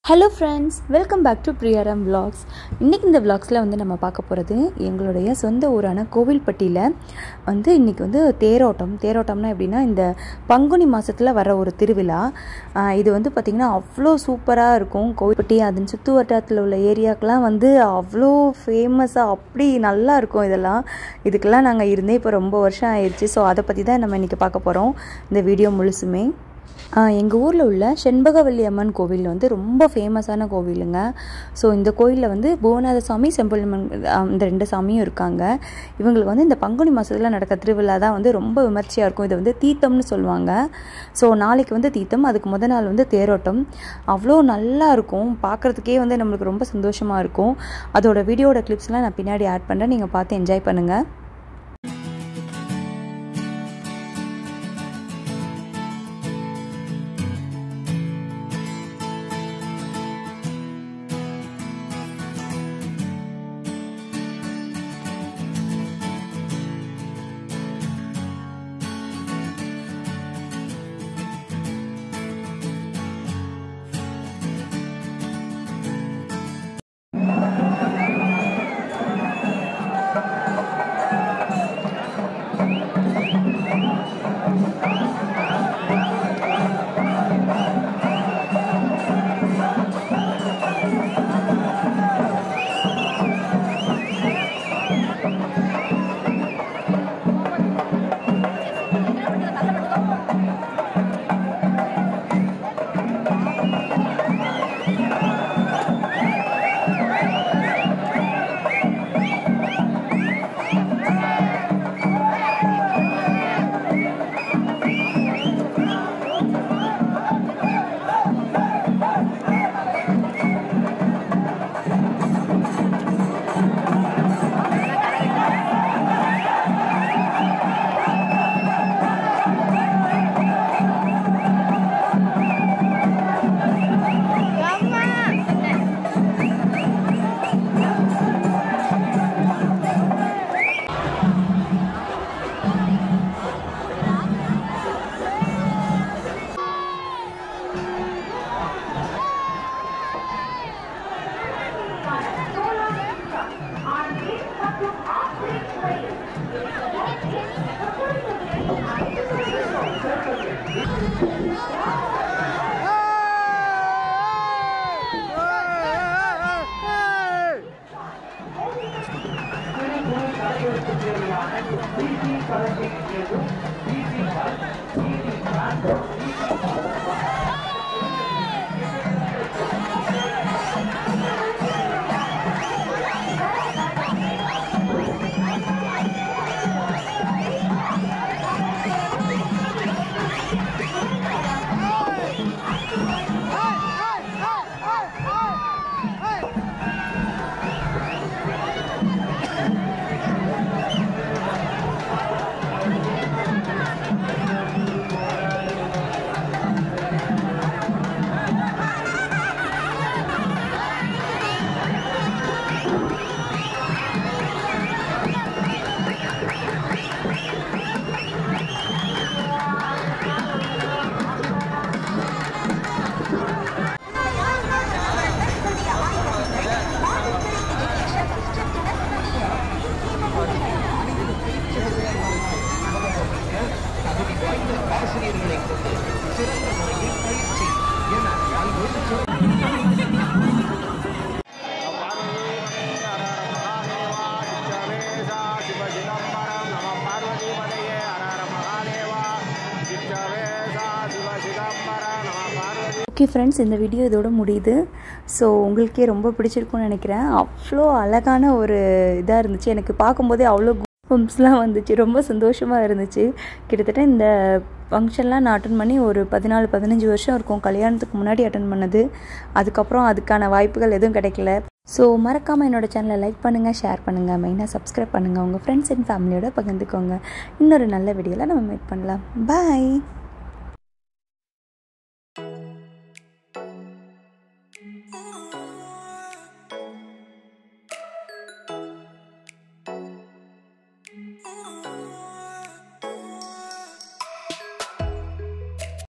hello friends welcome back to பிரியாரம் vlogs இன்றைக்கி இந்த vlogsல வந்து நம்ம பார்க்க போகிறது எங்களுடைய சொந்த ஊரான கோவில்பட்டியில் வந்து இன்றைக்கி வந்து தேரோட்டம் தேரோட்டம்னா எப்படின்னா இந்த பங்குனி மாதத்தில் வர ஒரு திருவிழா ஆஹ் இது வந்து பார்த்திங்கன்னா அவ்வளோ சூப்பராக இருக்கும் கோவில்பட்டி அதன் சுற்று வட்டாரத்தில் உள்ள ஏரியாக்கெலாம் வந்து அவ்வளோ ஃபேமஸாக அப்படி நல்லா இருக்கும் இதெல்லாம் இதுக்கெல்லாம் நாங்கள் இருந்தே இப்போ ரொம்ப வருஷம் ஆயிடுச்சு ஸோ அதை பற்றி தான் நம்ம இன்றைக்கி பார்க்க போகிறோம் இந்த வீடியோ முழுசுமே எங்கள் ஊரில் உள்ள செண்பகவல்லி அம்மன் கோவில் வந்து ரொம்ப ஃபேமஸான கோவிலுங்க ஸோ இந்த கோயிலில் வந்து புவநாத சாமி செம்பொழியம்மன் ஆஹ் இந்த ரெண்டு சாமியும் இருக்காங்க இவங்களுக்கு வந்து இந்த பங்குனி மாதத்தில் நடக்க திருவிழா தான் வந்து ரொம்ப விமர்சையாக இருக்கும் இதை வந்து தீர்த்தம்னு சொல்லுவாங்க ஸோ நாளைக்கு வந்து தீர்த்தம் அதுக்கு முத நாள் வந்து தேரோட்டம் அவ்வளோ நல்லா இருக்கும் பார்க்குறதுக்கே வந்து நம்மளுக்கு ரொம்ப சந்தோஷமாக இருக்கும் அதோட வீடியோட கிளிப்ஸ்லாம் நான் பின்னாடி ஆட் பண்ணுறேன் நீங்கள் பார்த்து என்ஜாய் பண்ணுங்கள் ஓகே ஃப்ரெண்ட்ஸ் இந்த வீடியோ இதோட முடியுது ஸோ உங்களுக்கே ரொம்ப பிடிச்சிருக்கும்னு நினைக்கிறேன் அவ்வளோ அழகான ஒரு இதாக இருந்துச்சு எனக்கு பார்க்கும்போதே அவ்வளோ பம்ப்ஸ்லாம் வந்துச்சு ரொம்ப சந்தோஷமாக இருந்துச்சு கிட்டத்தட்ட இந்த ஃபங்க்ஷன்லாம் நான் அட்டன் பண்ணி ஒரு பதினாலு பதினஞ்சு வருஷம் இருக்கும் கல்யாணத்துக்கு முன்னாடி அட்டன் பண்ணது அதுக்கப்புறம் அதுக்கான வாய்ப்புகள் எதுவும் கிடைக்கல ஸோ மறக்காமல் என்னோடய சேனலை லைக் பண்ணுங்கள் ஷேர் பண்ணுங்கள் மெயினாக சப்ஸ்கிரைப் பண்ணுங்கள் உங்கள் ஃப்ரெண்ட்ஸ் அண்ட் ஃபேமிலியோட பகிர்ந்துக்கோங்க இன்னொரு நல்ல வீடியோவில் நம்ம மீட் பண்ணலாம் பாய்